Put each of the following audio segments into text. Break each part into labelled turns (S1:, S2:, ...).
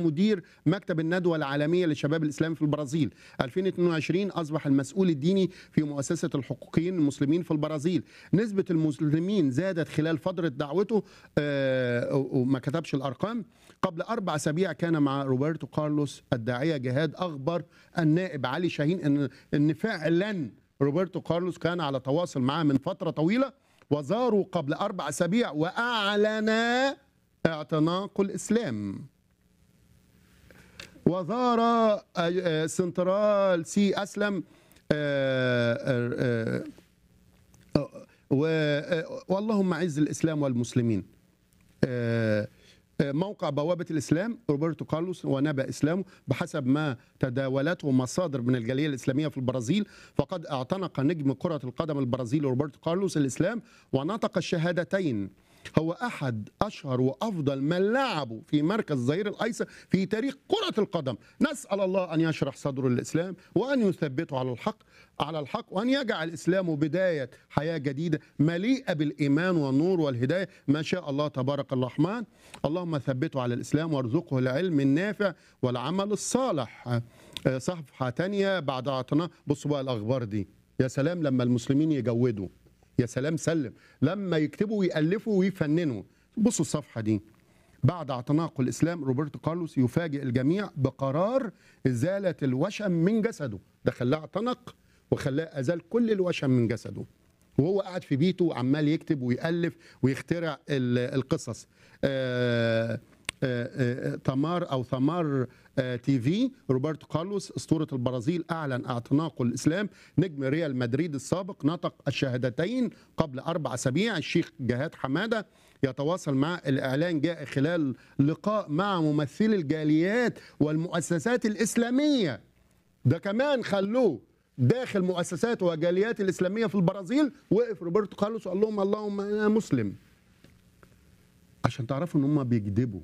S1: مدير مكتب الندوة العالمية للشباب الإسلامي في البرازيل 2022 أصبح المسؤول الديني في مؤسسة الحقوقيين المسلمين في البرازيل نسبة المسلمين زادت خلال فترة دعوته آه، وما كتبش الأرقام قبل أربع أسابيع كان مع روبرتو كارلوس الداعية جهاد أخبر النائب علي شاهين إن إن فعلا روبرتو كارلوس كان على تواصل معه من فترة طويلة وزاروا قبل أربع أسابيع وأعلن اعتناق الإسلام وزار آه، آه، سنترال سي أسلم آه، آه، آه، و- آه، واللهم أعز الإسلام والمسلمين آه، آه، موقع بوابة الإسلام روبرتو كارلوس ونبأ إسلامه بحسب ما تداولته مصادر من الجالية الإسلامية في البرازيل فقد اعتنق نجم كرة القدم البرازيلي روبرتو كارلوس الإسلام ونطق الشهادتين هو أحد أشهر وأفضل من لعبوا في مركز الظهير الأيسر في تاريخ كرة القدم نسأل الله أن يشرح صدره للإسلام وأن يثبته على الحق على الحق وأن يجعل الإسلام بداية حياة جديدة مليئة بالإيمان والنور والهداية ما شاء الله تبارك الرحمن اللهم ثبته على الإسلام وارزقه العلم النافع والعمل الصالح آه، صفحة تانية بعد اعتناق بصوا بقى الأخبار دي يا سلام لما المسلمين يجودوا يا سلام سلم لما يكتبوا ويألفوا ويفننوا بصوا الصفحة دي بعد اعتناق الإسلام روبرتو كارلوس يفاجئ الجميع بقرار إزالة الوشم من جسده ده خلاه اعتنق وخلاه أزال كل الوشم من جسده وهو قاعد في بيته عمال يكتب ويألف ويخترع ال- القصص آه، آه، آه، تمار او ثمار آه، تي في روبرتو كارلوس اسطوره البرازيل اعلن اعتناقه الاسلام نجم ريال مدريد السابق نطق الشهادتين قبل اربع اسابيع الشيخ جهاد حماده يتواصل مع الاعلان جاء خلال لقاء مع ممثلي الجاليات والمؤسسات الاسلاميه ده كمان خلوه داخل مؤسسات وجاليات الاسلاميه في البرازيل وقف روبرتو كارلوس وقال لهم اللهم انا مسلم عشان تعرفوا ان هم بيكذبوا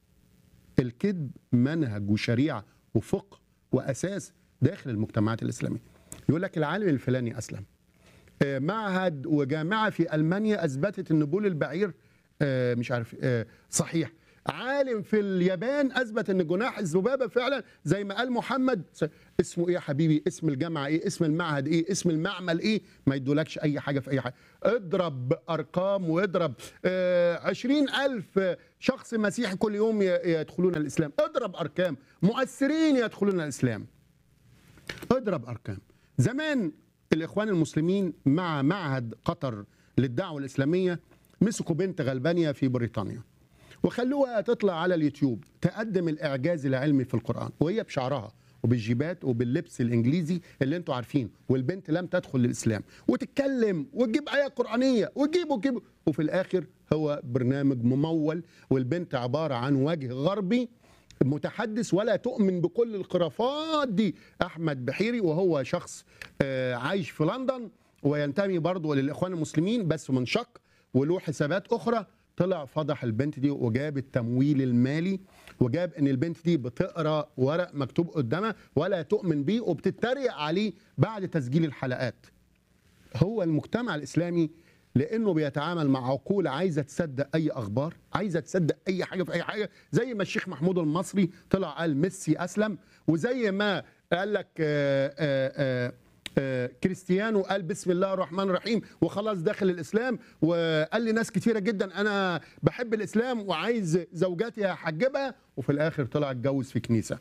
S1: الكذب منهج وشريعه وفقه واساس داخل المجتمعات الاسلاميه يقول لك العالم الفلاني اسلم آه، معهد وجامعه في المانيا اثبتت ان بول البعير آه، مش عارف آه، صحيح عالم في اليابان اثبت ان جناح الذبابه فعلا زي ما قال محمد س- اسمه ايه يا حبيبي اسم الجامعه ايه اسم المعهد ايه اسم المعمل ايه ما يدولكش اي حاجه في اي حاجه اضرب ارقام واضرب عشرين ألف شخص مسيحي كل يوم ي- يدخلون الاسلام اضرب ارقام مؤثرين يدخلون الاسلام اضرب ارقام زمان الاخوان المسلمين مع معهد قطر للدعوه الاسلاميه مسكوا بنت غلبانيه في بريطانيا وخلوها تطلع على اليوتيوب تقدم الاعجاز العلمي في القران وهي بشعرها وبالجيبات وباللبس الانجليزي اللي انتوا عارفين والبنت لم تدخل للاسلام وتتكلم وتجيب ايه قرانيه وتجيب وتجيب وفي الاخر هو برنامج ممول والبنت عباره عن وجه غربي متحدث ولا تؤمن بكل الخرافات دي احمد بحيري وهو شخص آه، عايش في لندن وينتمي برضه للاخوان المسلمين بس منشق وله حسابات اخرى طلع فضح البنت دي وجاب التمويل المالي وجاب ان البنت دي بتقرا ورق مكتوب قدامها ولا تؤمن بيه وبتتريق عليه بعد تسجيل الحلقات هو المجتمع الاسلامي لانه بيتعامل مع عقول عايزه تصدق اي اخبار عايزه تصدق اي حاجه في اي حاجه زي ما الشيخ محمود المصري طلع قال ميسي اسلم وزي ما قال لك آه، آه، آه، آه، كريستيانو قال بسم الله الرحمن الرحيم وخلاص داخل الاسلام وقال لي ناس كتيره جدا انا بحب الاسلام وعايز زوجاتي احجبها وفي الاخر طلع اتجوز في كنيسه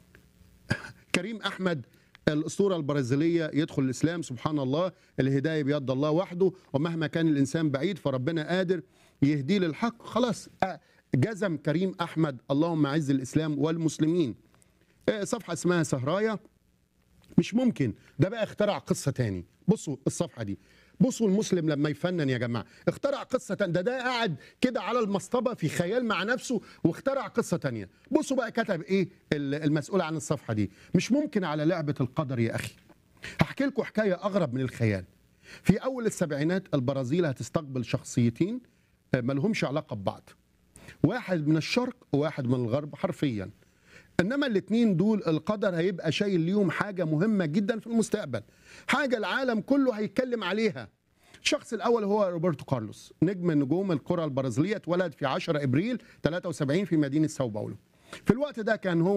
S1: كريم احمد الاسطوره البرازيليه يدخل الاسلام سبحان الله الهدايه بيد الله وحده ومهما كان الانسان بعيد فربنا قادر يهديه للحق خلاص آه، جزم كريم احمد اللهم اعز الاسلام والمسلمين آه، صفحه اسمها سهرايه مش ممكن ده بقى اخترع قصه تاني بصوا الصفحه دي بصوا المسلم لما يفنن يا جماعه اخترع قصه تانية ده ده قاعد كده على المصطبه في خيال مع نفسه واخترع قصه تانية بصوا بقى كتب ايه ال- المسؤول عن الصفحه دي مش ممكن على لعبه القدر يا اخي هحكي لكم حكايه اغرب من الخيال في اول السبعينات البرازيل هتستقبل شخصيتين آه، ملهمش علاقه ببعض واحد من الشرق وواحد من الغرب حرفيا انما الاثنين دول القدر هيبقى شايل ليهم حاجه مهمه جدا في المستقبل حاجه العالم كله هيتكلم عليها الشخص الاول هو روبرتو كارلوس نجم نجوم الكره البرازيليه اتولد في 10 ابريل 73 في مدينه ساو باولو في الوقت ده كان هو